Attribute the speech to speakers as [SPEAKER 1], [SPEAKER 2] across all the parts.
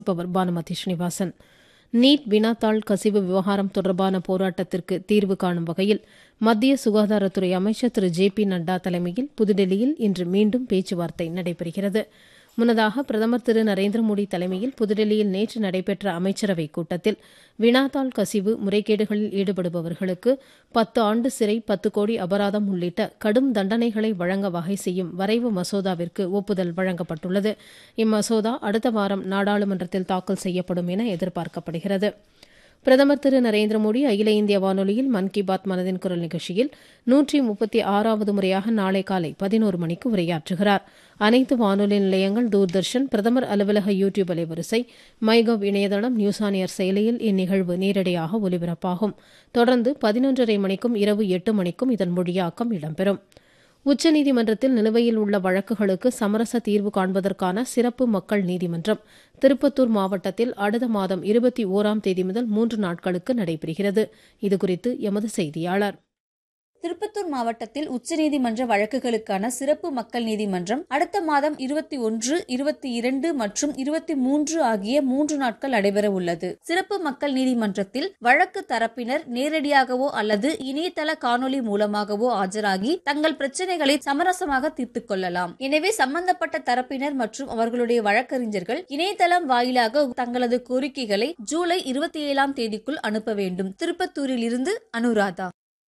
[SPEAKER 1] power Bhanumathi Srinivasan NEET வினாத்தாள் கசிவு விவகாரம் தொடர்பான போராட்டத்திற்கு தீர்வு காணும் வகையில் மத்திய சுகாதாரத்துறை அமைச்சர் திரு ஜே பி நட்டா தலைமையில் புதுடெல்லியில் இன்று மீண்டும் பேச்சுவார்த்தை நடைபெறுகிறது முன்னதாக பிரதமர் திரு நரேந்திர மோடி தலைமையில் புதுடெல்லியில் நேற்று நடைபெற்ற அமைச்சரவைக் கூட்டத்தில் வினாத்தாள் கசிவு முறைகேடுகளில் ஈடுபடுபவர்களுக்கு பத்து ஆண்டு சிறை பத்து கோடி அபராதம் உள்ளிட்ட கடும் தண்டனைகளை வழங்க வகை செய்யும் வரைவு மசோதாவிற்கு ஒப்புதல் வழங்கப்பட்டுள்ளது இம்மசோதா அடுத்த வாரம் நாடாளுமன்றத்தில் தாக்கல் செய்யப்படும் என எதிர்பார்க்கப்படுகிறது பிரதமர் திரு நரேந்திர மோடி அகில இந்திய வானொலியில் மன் கி பாத் மனதின் குரல் நிகழ்ச்சியில் நூற்றி முப்பத்தி ஆறாவது முறையாக நாளை காலை பதினோரு மணிக்கு உரையாற்றுகிறார் அனைத்து வானொலி நிலையங்கள் தூர்தர்ஷன் பிரதமர் அலுவலக யூ டியூப் அலைவரிசை மைகவ் இணையதளம் நியூஸ் ஆன் ஏர் செயலியில் இந்நிகழ்வு நேரடியாக ஒலிபரப்பாகும் தொடர்ந்து பதினொன்றரை மணிக்கும் இரவு எட்டு மணிக்கும் இதன் மொழியாக்கம் இடம்பெறும் உச்சநீதிமன்றத்தில் நிலுவையில் உள்ள வழக்குகளுக்கு சமரச தீர்வு காண்பதற்கான சிறப்பு மக்கள் நீதிமன்றம் திருப்பத்தூர் மாவட்டத்தில் அடுத்த மாதம் இருபத்தி ஓராம் தேதி முதல் மூன்று நாட்களுக்கு நடைபெறுகிறது இதுகுறித்து எமது செய்தியாளர்
[SPEAKER 2] திருப்பத்தூர் மாவட்டத்தில் உச்சநீதிமன்ற வழக்குகளுக்கான சிறப்பு மக்கள் நீதிமன்றம் அடுத்த மாதம் இருபத்தி ஒன்று இருபத்தி இரண்டு மற்றும் இருபத்தி மூன்று ஆகிய மூன்று நாட்கள் நடைபெற உள்ளது சிறப்பு மக்கள் நீதிமன்றத்தில் வழக்கு தரப்பினர் நேரடியாகவோ அல்லது இணையதள காணொலி மூலமாகவோ ஆஜராகி தங்கள் பிரச்சனைகளை சமரசமாக தீர்த்துக் கொள்ளலாம் எனவே சம்பந்தப்பட்ட தரப்பினர் மற்றும் அவர்களுடைய வழக்கறிஞர்கள் இணையதளம் வாயிலாக தங்களது கோரிக்கைகளை ஜூலை இருபத்தி ஏழாம் தேதிக்குள் அனுப்ப வேண்டும் திருப்பத்தூரில் இருந்து அனுராதா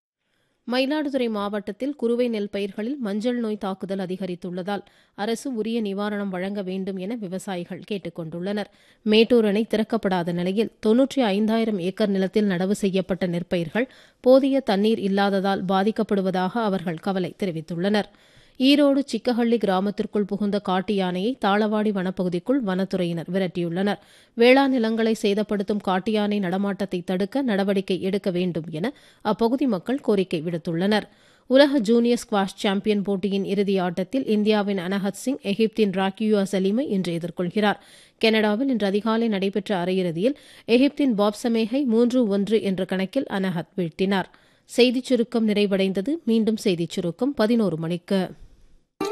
[SPEAKER 1] மயிலாடுதுறை மாவட்டத்தில் குறுவை நெல் பயிர்களில் மஞ்சள் நோய் தாக்குதல் அதிகரித்துள்ளதால் அரசு உரிய நிவாரணம் வழங்க வேண்டும் என விவசாயிகள் கேட்டுக் கொண்டுள்ளனர் மேட்டூர் அணை திறக்கப்படாத நிலையில் தொன்னூற்றி ஐந்தாயிரம் ஏக்கர் நிலத்தில் நடவு செய்யப்பட்ட நெற்பயிர்கள் போதிய தண்ணீர் இல்லாததால் பாதிக்கப்படுவதாக அவர்கள் கவலை தெரிவித்துள்ளனா் ஈரோடு சிக்கஹள்ளி கிராமத்திற்குள் புகுந்த காட்டு யானையை தாளவாடி வனப்பகுதிக்குள் வனத்துறையினர் விரட்டியுள்ளனர் வேளாண் நிலங்களை சேதப்படுத்தும் காட்டு யானை நடமாட்டத்தை தடுக்க நடவடிக்கை எடுக்க வேண்டும் என அப்பகுதி மக்கள் கோரிக்கை விடுத்துள்ளனர் உலக ஜூனியர் ஸ்குவாஷ் சாம்பியன் போட்டியின் இறுதி ஆட்டத்தில் இந்தியாவின் அனஹத் சிங் எகிப்தின் ராக்கியூயா சலீமை இன்று எதிர்கொள்கிறார் கனடாவில் இன்று அதிகாலை நடைபெற்ற அரையிறுதியில் எகிப்தின் பாப் சமேஹை மூன்று ஒன்று என்ற கணக்கில் அனஹத் வீழ்த்தினார் செய்திச் சுருக்கம் நிறைவடைந்தது மீண்டும் செய்திச் சுருக்கம் பதினோரு மணிக்கு